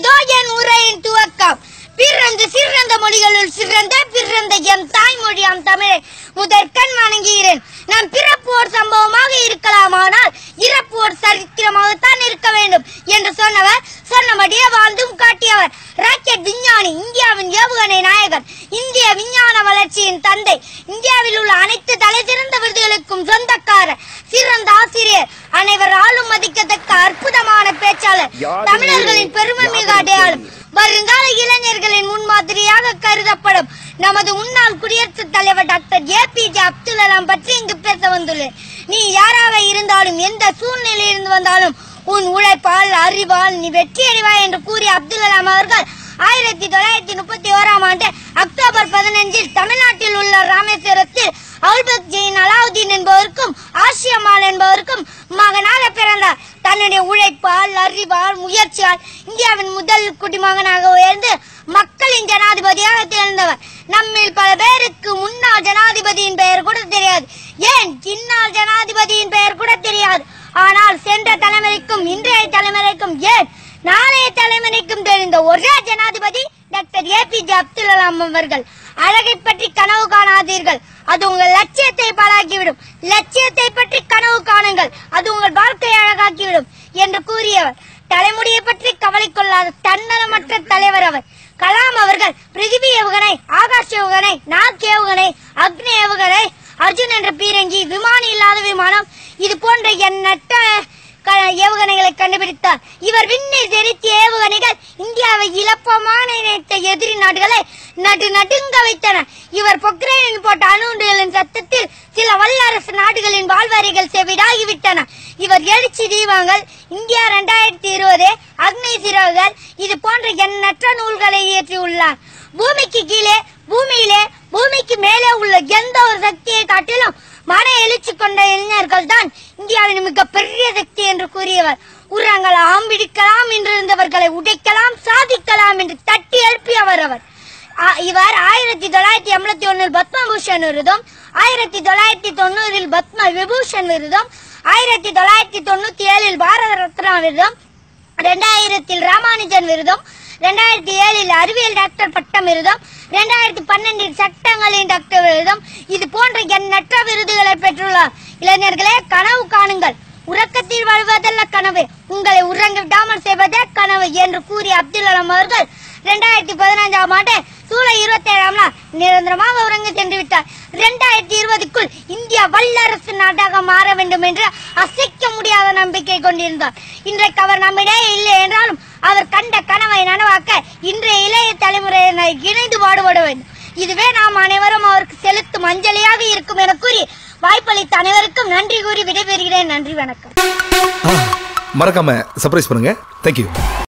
இதோ என் உரையின் துவக்கம் பிறந்த சிறந்த மொழிகளுள் சிறந்த பிறந்த என் தாய்மொழியாம் தமிழை முதற்கண் வணங்குகிறேன் நான் பிறப்போர் சம்பவமாக இருக்கலாமானால் இறப்போர் சரித்திரமாகத்தான் இருக்க வேண்டும் என்று சொன்னவர் சொன்னபடியே வாழ்ந்தும் காட்டியவர் ராக்கெட் விஞ்ஞானி இந்தியாவின் ஏவுகணை நாயகர் இந்திய விஞ்ஞான வளர்ச்சியின் தந்தை இந்தியாவில் உள்ள அனைத்து தலைசிறந்த விருதுகளுக்கும் சொந்தக்காரர் சிறந்த ஆசிரியர் அனைவராலும் மதிக்கத்தக்க அற்புதமான பேச்சாளர் தமிழர்களின் பெருமை மிகு அடையாளம் வருங்கால இளைஞர்களின் முன்மாதிரியாக கருதப்படும் நமது முன்னாள் குடியரசுத் தலைவர் doctor A P J Abdul Kalam பற்றி இங்கு பேச வந்துள்ளேன் நீ யாராக இருந்தாலும் எந்த சூழ்நிலையில் இருந்து வந்தாலும் உன் உழைப்பால் அறிவால் நீ வெற்றி அடைவாய் என்று கூறிய அப்துல் கலாம் அவர்கள் ஆயிரத்தி தொள்ளாயிரத்தி முப்பத்தி ஓராம் ஆண்டு அக்டோபர் பதினஞ்சில் தமிழ்நாட்டில் உள்ள ராமேஸ்வரத்தில் அல்பக் ஜெயின் அலாவுதீன் என்பவருக்கும் ஆசியம்மாள் என்பவருக்கும் மகனாக பிறந்தார் தன்னுடைய உழைப்பால் அறிவால் முயற்சியால் இந்தியாவின் முதல் குடிமகனாக உயர்ந்து மக்களின் ஜனாதிபதியாக தேர்ந்தவர் நம்மில் பல பேருக்கு முன்னாள் ஜனாதிபதியின் பெயர் கூட தெரியாது ஏன் இந்நாள் ஜனாதிபதியின் பெயர் கூட தெரியாது ஆனால் சென்ற தலைமுறைக்கும் இன்றைய தலைமுறைக்கும் ஏன் நாளைய தலைமுறைக்கும் தெரிந்த ஒரே ஜனாதிபதி doctor A P J Abdul Kalam அவர்கள் அழகை பற்றி கனவு காணாதீர்கள் அது உங்கள் லட்சியத்தை பாழாக்கிவிடும் லட்சியத்தை பற்றி கனவு காணுங்கள் அது உங்கள் வாழ்க்கையை அழகாக்கிவிடும் என்று கூறியவர் தலைமுடியை பற்றி கவலை கொள்ளாத தன்னலமற்ற தலைவர் அவர் கலாம் அவர்கள் பிருத்திவி ஏவுகணை ஆகாஷ் ஏவுகணை நாக் ஏவுகணை அக்னி ஏவுகணை அர்ஜுன் என்ற பீரங்கி விமானம் இல்லாத விமானம் இது போன்ற எண்ணற்ற க- ஏவுகணைகளை கண்டுபிடித்தார் இவர் விண்ணில் செலுத்திய ஏவுகணைகள் இந்தியாவை இழப்பமான நினைத்த எதிரி நாடுகளை நடு நடுங்க வைத்தன இவர் பொக்ரைனில் போட்ட அணுகுண்டுகளின் சத்தத்தில் சில வல்லரசு நாடுகளின் வாழ்வாரிகள் செவிடாகிவிட்டன இவர் எழுச்சி தீபங்கள் இந்தியா இரண்டாயிரத்தி இருபது அக்னி சிறகுகள் இது போன்ற எண்ணற்ற நூல்களை இயற்றியுள்ளார் பூமிக்கு கீழே பூமியிலே பூமிக்கு மேலே உள்ள எந்த ஒரு சக்தியை காட்டிலும் மன எழுச்சி கொண்ட இளைஞர்கள் தான் இந்தியாவின் மிக பெரிய சக்தி என்று கூறியவர் உரங்களாம் பிடிக்கலாம் என்றிருந்தவர்களை உடைக்கலாம் சாதிக்கலாம் என்று தட்டி எழுப்பியவர் அவர் ஆ- இவர் ஆயிரத்தி தொள்ளாயிரத்தி எண்பத்தி ஒன்னில் பத்மபூஷன் விருதும் ஆயிரத்தி தொள்ளாயிரத்தி தொண்ணூறில் பத்ம விபூஷன் விருதும் ஆயிரத்தி தொள்ளாயிரத்தி தொண்ணூத்தி ஏழில் பாரத ரத்னா விருதும் ரெண்டாயிரத்தில் ராமானுஜன் விருதும் ரெண்டாயிரத்தி ஏழில் அறிவியல் டாக்டர் பட்டம் விருதும் ரெண்டாயிரத்தி பன்னெண்டில் சட்டங்களின் டாக்டர் விருதும் இது போன்ற எண்ணற்ற விருதுகளை பெற்றுள்ளார் இளைஞர்களே கனவு காணுங்கள் உறக்கத்தில் வாழ்வதல்ல கனவு உங்களை உறங்க விடாமல் செய்வதே கனவு என்று கூறிய அப்துல் கலாம் அவர்கள் ரெண்டாயிரத்தி பதினைஞ்சாம் ஆண்டு ஜூலை இருபத்தி ஏழாம் நாள் நிரந்தரமாக உறங்க சென்று விட்டார் ரெண்டாயிரத்தி இருபதுக்குள் இந்தியா வல்லரசு நாடாக மாற வேண்டும் என்று அசைக்க முடியாத நம்பிக்கை கொண்டிருந்தார் இன்றைக்கு அவர் நம்மிடையே இல்லை என்றாலும் அவர் கண்ட கனவை நனவாக்க இன்றைய இளைய தலைமுறையினர் இணைந்து பாடுபட வேண்டும் இதுவே நாம் அனைவரும் அவருக்கு செலுத்தும் அஞ்சலியாக இருக்கும் என கூறி வாய்ப்பளித்த அனைவருக்கும் நன்றி கூறி விடைபெறுகிறேன் நன்றி வணக்கம் மறக்காம சர்ப்ரைஸ் பண்ணுங்க தேங்க்யூ